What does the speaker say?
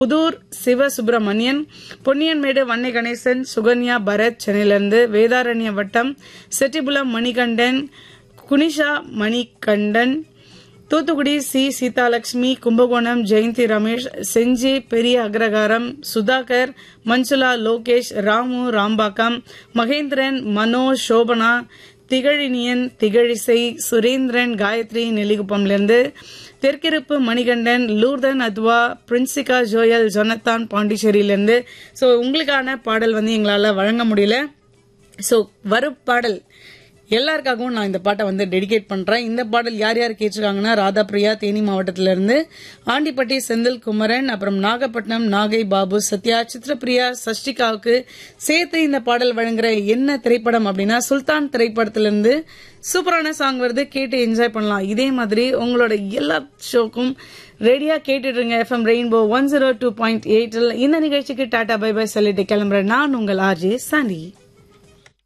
புதூர் சிவசுப்பிரமணியன் பொன்னியன்மேடு வன்னை கணேசன் சுகன்யா பரத் சென்னையிலிருந்து வேதாரண்ய வட்டம் செட்டிபுலம் மணிகண்டன் குனிஷா மணிகண்டன் தூத்துக்குடி சி சீதாலட்சுமி கும்பகோணம் ஜெயந்தி ரமேஷ் செஞ்சி பெரிய அக்ரகாரம் சுதாகர் மஞ்சுளா லோகேஷ் ராமு ராம்பாக்கம் மகேந்திரன் மனோ சோபனா திகழினியன் திகழிசை சுரேந்திரன் காயத்ரி நெல்லிகுப்பம்லேருந்து தெற்கிருப்பு மணிகண்டன் லூர்தன் அத்வா பிரின்சிகா ஜோயல் ஜொனத்தான் பாண்டிச்சேரியிலேருந்து ஸோ உங்களுக்கான பாடல் வந்து எங்களால் வழங்க முடியல ஸோ வரும் பாடல் எல்லாருக்காகவும் நான் இந்த பாட்டை வந்து டெடிகேட் பண்றேன் இந்த பாடல் யார் யார் கேட்டிருக்காங்கன்னா ராதா பிரியா தேனி மாவட்டத்தில இருந்து ஆண்டிப்பட்டி செந்தில் குமரன் அப்புறம் நாகப்பட்டினம் நாகை பாபு சத்யா சித்ரபிரியா சஷ்டிகாவுக்கு சேர்த்து இந்த பாடல் வழங்குற என்ன திரைப்படம் அப்படின்னா சுல்தான் திரைப்படத்திலிருந்து சூப்பரான சாங் வருது கேட்டு என்ஜாய் பண்ணலாம் இதே மாதிரி உங்களோட எல்லா ஷோக்கும் ரெடியா கேட்டுட்டு இருங்க FM Rainbow one zero two point எயிட்டில் இந்த நிகழ்ச்சிக்கு டாடா பை பை சொல்லிட்டு கிளம்புறேன் நான் உங்கள் ஆர்ஜே சாண்டி